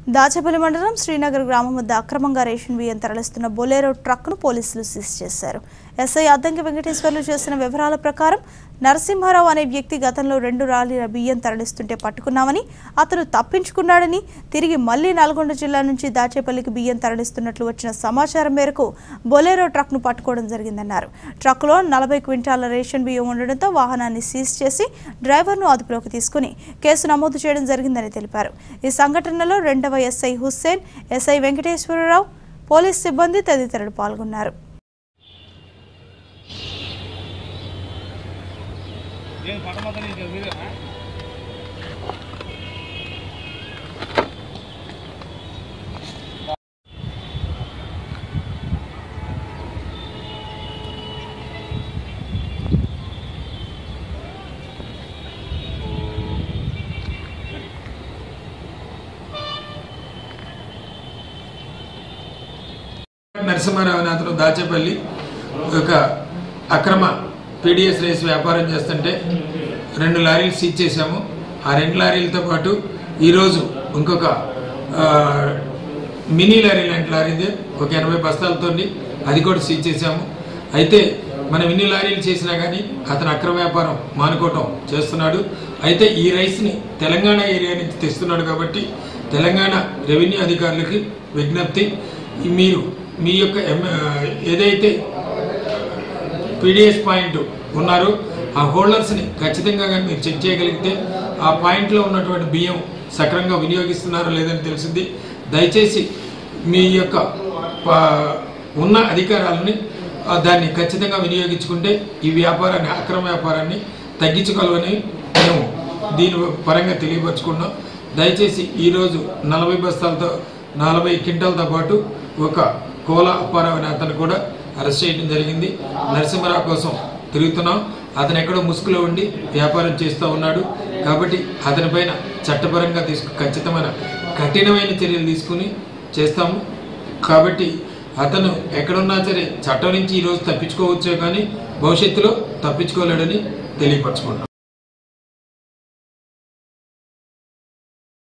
దాచేపల్లి మండలం శ్రీనగర్ గ్రామం వద్ద అక్రమంగా రేషన్ బియ్యం తరలిస్తున్న బొలేరో ట్రక్ను పోలీసులు సీజ్ చేశారు ఎస్ఐ అద్దంకి వెంకటేశ్వర్లు చేసిన వివరాల ప్రకారం నరసింహారావు అనే వ్యక్తి గతంలో రెండు రాలీల బియ్యం తరలిస్తుంటే పట్టుకున్నామని అతను తప్పించుకున్నాడని తిరిగి మళ్లీ నల్గొండ జిల్లా నుంచి దాచేపల్లికి బియ్యం తరలిస్తున్నట్లు వచ్చిన సమాచారం మేరకు బొలేరో ట్రక్ను పట్టుకోవడం జరిగిందన్నారు ట్రక్కులో నలభై క్వింటాల రేషన్ బియ్యం ఉండడంతో వాహనాన్ని సీజ్ చేసి డ్రైవర్ను అదుపులోకి తీసుకుని కేసు నమోదు చేయడం జరిగిందని తెలిపారు ఈ సంఘటనలో రెండవ SI Hussain SI Venkateswara Rao police సిబ్బంది తదితరులు పాల్గొన్నారు నేను పట్టమతని వీరేనా నరసింహారావు అనే అతను దాచేపల్లి ఒక అక్రమ పీడిఎస్ రైస్ వ్యాపారం చేస్తుంటే రెండు లారీలు సీజ్ చేశాము ఆ రెండు లారీలతో పాటు ఈరోజు ఇంకొక ఆ, మినీ లారీ లాంటి లారీది ఒక ఎనభై బస్తాలతో అది కూడా సీజ్ చేశాము అయితే మనం ఇన్ని లారీలు చేసినా కానీ అతను అక్రమ వ్యాపారం మానుకోవటం చేస్తున్నాడు అయితే ఈ రైస్ని తెలంగాణ ఏరియా నుంచి తెస్తున్నాడు కాబట్టి తెలంగాణ రెవెన్యూ అధికారులకి విజ్ఞప్తి ఈ మీరు మీ యొక్క ఎమ్- ఏదైతే పీడిఎస్ పాయింట్ ఉన్నారో ఆ హోల్డర్స్ని ఖచ్చితంగా కానీ మీరు చెక్ చేయగలిగితే ఆ పాయింట్లో ఉన్నటువంటి బియ్యం సక్రమంగా వినియోగిస్తున్నారో లేదని తెలిసింది దయచేసి మీ యొక్క ప- ఉన్న అధికారాలని ఆ, దాన్ని ఖచ్చితంగా వినియోగించుకుంటే ఈ వ్యాపారాన్ని అక్రమ వ్యాపారాన్ని తగ్గించుకోవాలని మేము దీని పరంగా తెలియపరచుకున్నాం దయచేసి ఈరోజు నలభై బస్తాలతో నలభై క్వింటాలతో పాటు ఒక కోల అప్పారావు అనే అతను కూడా అరెస్ట్ చేయడం జరిగింది నరసింహరావు కోసం తిరుగుతున్నాం అతను ఎక్కడో ముసుగులో ఉండి వ్యాపారం చేస్తూ ఉన్నాడు కాబట్టి అతని పైన చట్టపరంగా తీసుకు ఖచ్చితమైన కఠినమైన చర్యలు తీసుకుని చేస్తాము కాబట్టి అతను ఎక్కడున్నా సరే చట్టం నుంచి ఈరోజు తప్పించుకోవచ్చే కానీ భవిష్యత్తులో తప్పించుకోలేడని తెలియపరచుకుంటాం